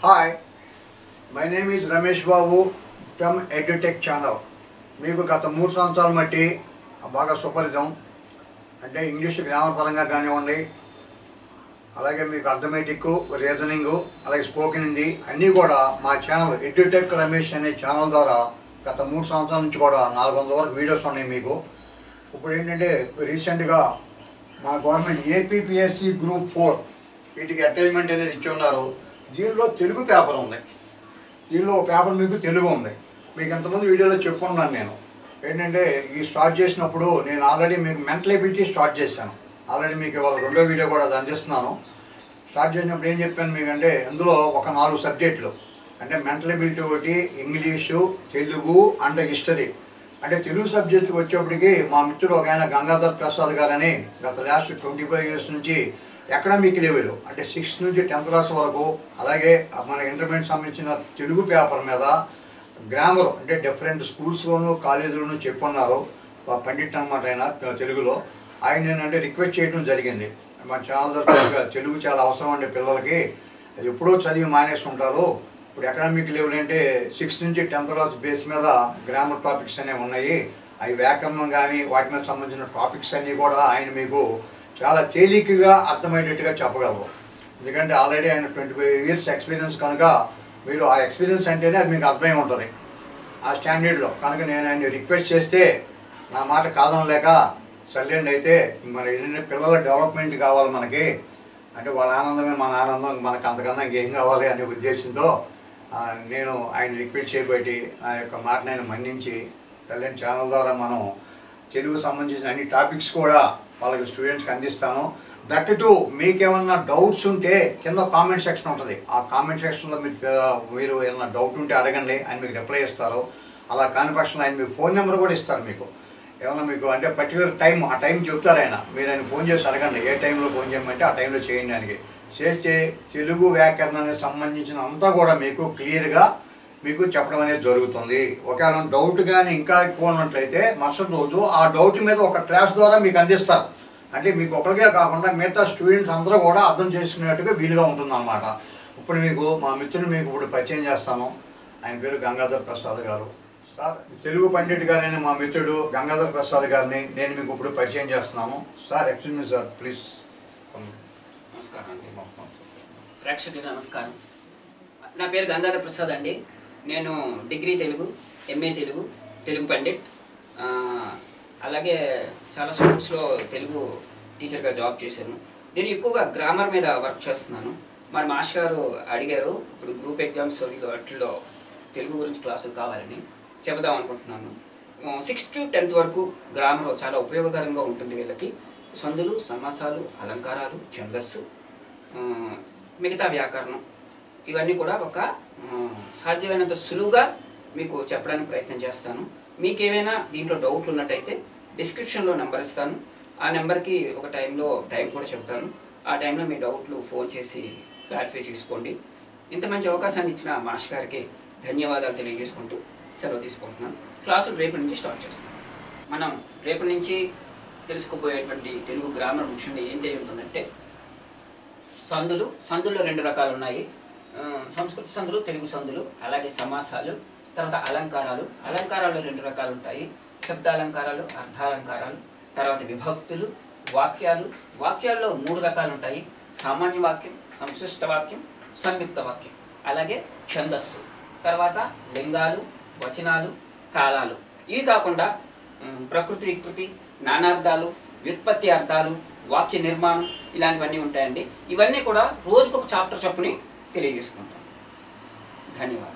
hi my name is Ramesh Babu from Edutech channel మీకు గత మూడు సంవత్సరాల మట్టి బాగా సుపరితం అంటే ఇంగ్లీష్ గ్రామర్ పరంగా కానివ్వండి అలాగే మీకు అర్థమెటిక్ రీజనింగ్ అలాగే స్పోకెన్ హిందీ అన్నీ కూడా మా ఛానల్ ఎడ్యుటెక్ రమేష్ అనే ఛానల్ ద్వారా గత మూడు సంవత్సరాల నుంచి కూడా నాలుగు వందల వరకు వీడియోస్ ఉన్నాయి మీకు ఇప్పుడు ఏంటంటే రీసెంట్గా మా గవర్నమెంట్ ఏపీపీఎస్సి గ్రూప్ ఫోర్ వీటికి అటైన్మెంట్ అనేది ఇచ్చి ఉన్నారు దీనిలో తెలుగు పేపర్ ఉంది దీనిలో ఒక పేపర్ మీకు తెలుగు ఉంది మీకు ఎంతమంది వీడియోలో చెప్పుకున్నాను నేను ఏంటంటే ఈ స్టార్ట్ చేసినప్పుడు నేను ఆల్రెడీ మీకు మెంటల్ ఎబిలిటీ స్టార్ట్ చేశాను ఆల్రెడీ మీకు ఇవాళ రెండో వీడియో కూడా అది అందిస్తున్నాను స్టార్ట్ చేసినప్పుడు ఏం చెప్పాను మీకంటే అందులో ఒక నాలుగు సబ్జెక్టులు అంటే మెంటల్ ఎబిలిటీ ఒకటి ఇంగ్లీషు తెలుగు అండ్ హిస్టరీ అంటే తెలుగు సబ్జెక్ట్ వచ్చేప్పటికి మా మిత్రుడు ఒక ఆయన గంగాధర్ ప్రసాద్ గారని గత లాస్ట్ ట్వంటీ ఫైవ్ ఇయర్స్ నుంచి ఎకనామిక్ లెవెల్ అంటే సిక్స్త్ నుంచి టెన్త్ క్లాస్ వరకు అలాగే మన ఇంటర్మీడియట్ సంబంధించిన తెలుగు పేపర్ మీద గ్రామర్ అంటే డిఫరెంట్ స్కూల్స్లోను కాలేజీలోను చెప్పున్నారు ఆ పండిట్ అనమాట ఆయన తెలుగులో ఆయన ఏంటంటే రిక్వెస్ట్ చేయడం జరిగింది మన ఛానల్ తరఫున తెలుగు చాలా అవసరం అండి పిల్లలకి అది ఎప్పుడో చదివి మానేసి ఉంటారు ఇప్పుడు ఎకనామిక్ లెవెల్ అంటే సిక్స్త్ నుంచి టెన్త్ క్లాస్ బేస్ మీద గ్రామర్ టాపిక్స్ అనేవి ఉన్నాయి అవి వ్యాకరణం కానీ వాటి మీద సంబంధించిన టాపిక్స్ అన్నీ కూడా ఆయన మీకు చాలా తేలికగా అర్థమయ్యేటట్టుగా చెప్పగలరు ఎందుకంటే ఆల్రెడీ ఆయన ట్వంటీ ఫైవ్ ఇయర్స్ ఎక్స్పీరియన్స్ కనుక మీరు ఆ ఎక్స్పీరియన్స్ అంటేనే అది మీకు అర్థమై ఉంటుంది ఆ స్టాండర్డ్లో కనుక నేను ఆయన రిక్వెస్ట్ చేస్తే నా మాట కాదనలేక సర్లేండి అయితే మరి ఏంటంటే పిల్లల డెవలప్మెంట్ కావాలి మనకి అంటే వాళ్ళ ఆనందమే మన ఆనందం మనకు అంతకన్నా ఇంకేం కావాలి అనే ఉద్దేశంతో ఆ, నేను ఆయన రిక్వెస్ట్ చేయబట్టి ఆ యొక్క మాటను ఆయన మన్నించి సర్లేండి ఛానల్ ద్వారా మనం తెలుగు సంబంధించిన అన్ని టాపిక్స్ కూడా వాళ్ళకి స్టూడెంట్స్కి అందిస్తాను దట్ టు మీకేమన్నా డౌట్స్ ఉంటే కింద కామెంట్ సెక్షన్ ఉంటుంది ఆ కామెంట్ సెక్షన్లో మీరు ఆ, మీరు ఏమన్నా డౌట్ ఉంటే అడగండి ఆయన మీకు రిప్లై ఇస్తారు అలా కాని పక్షంలో ఆయన మీకు ఫోన్ నెంబర్ కూడా ఇస్తారు మీకు ఏమన్నా మీకు అంటే పర్టికులర్ టైం ఆ టైం చెప్తారు ఆయన మీరు ఆయన ఫోన్ చేసి అడగండి ఏ టైంలో ఫోన్ చేయమంటే ఆ టైంలో చేయండి ఆయనకి చేస్తే తెలుగు వ్యాకరణానికి సంబంధించిన అంతా కూడా మీకు క్లియర్గా మీకు చెప్పడం అనేది జరుగుతుంది ఒకవేళ డౌట్ కానీ ఇంకా ఎక్కువ ఉన్నట్లయితే మరుసటి రోజు ఆ డౌట్ మీద ఒక క్లాస్ ద్వారా మీకు అందిస్తారు అంటే మీకు ఒకరికే కాకుండా మిగతా స్టూడెంట్స్ అందరూ కూడా అర్థం చేసుకునేట్టుగా వీలుగా ఉంటుందన్నమాట ఇప్పుడు మీకు మా మిత్రుని మీకు ఇప్పుడు పరిచయం చేస్తాను ఆయన పేరు గంగాధర్ ప్రసాద్ గారు సార్ తెలుగు పండిట్ గారైన మా మిత్రుడు గంగాధర్ ప్రసాద్ గారిని నేను మీకు ఇప్పుడు పరిచయం చేస్తున్నాను sir excuse me sir please నమస్కారం అండి ప్రేక్షకులకు నమస్కారం నా పేరు గంగాధర్ ప్రసాద్ అండి నేను డిగ్రీ తెలుగు ఎంఏ తెలుగు తెలుగు పండిట్ ఆ, అలాగే చాలా స్కూల్స్లో తెలుగు టీచర్గా జాబ్ చేశాను నేను ఎక్కువగా గ్రామర్ మీద వర్క్ చేస్తున్నాను మరి మాస్టర్ గారు అడిగారు ఇప్పుడు గ్రూప్ ఎగ్జామ్స్ వాటిల్లో తెలుగు గురించి క్లాసులు కావాలని చెబుదాం అనుకుంటున్నాను సిక్స్త్ టు టెన్త్ వరకు గ్రామర్ చాలా ఉపయోగకరంగా ఉంటుంది వీళ్ళకి సందులు సమాసాలు అలంకారాలు ఛందస్సు ఆ, మిగతా వ్యాకరణం ఇవన్నీ కూడా ఒక ఆ, సాధ్యమైనంత సులువుగా మీకు చెప్పడానికి ప్రయత్నం చేస్తాను మీకు ఏమైనా దీంట్లో డౌట్లు ఉన్నట్టయితే డిస్క్రిప్షన్లో నెంబర్ ఇస్తాను ఆ నెంబర్కి ఒక టైంలో టైం కూడా చెప్తాను ఆ టైంలో మీ డౌట్లు ఫోన్ చేసి క్లారిఫై చేసుకోండి ఇంత మంచి అవకాశాన్ని ఇచ్చిన మాస్టర్ గారికి ధన్యవాదాలు తెలియజేసుకుంటూ సెలవు తీసుకుంటున్నాను క్లాసులు రేపటి నుంచి స్టార్ట్ చేస్తాం మనం రేపటి నుంచి తెలుసుకోబోయేటువంటి తెలుగు గ్రామర్ ముఖ్యంగా ఏంటి అయి ఉంటుందంటే సందులు సందుల్లో రెండు రకాలు ఉన్నాయి ఆ, సంస్కృత సందులు తెలుగు సందులు అలాగే సమాసాలు తర్వాత అలంకారాలు అలంకారాలు రెండు రకాలు ఉంటాయి శబ్దాలంకారాలు అర్థాలంకారాలు తర్వాత విభక్తులు వాక్యాలు వాక్యాల్లో మూడు రకాలు ఉంటాయి సామాన్య వాక్యం సంశిష్ట వాక్యం సంయుక్త వాక్యం అలాగే ఛందస్సు తర్వాత లింగాలు వచనాలు కాలాలు ఇవి కాకుండా ఉమ్, ప్రకృతి వికృతి నానార్థాలు వ్యుత్పత్తి అర్థాలు వాక్య నిర్మాణం ఇలాంటివన్నీ ఉంటాయండి ఇవన్నీ కూడా రోజుకొక చాప్టర్ చొప్పుని తెలియజేసుకుంటాం ధన్యవాదాలు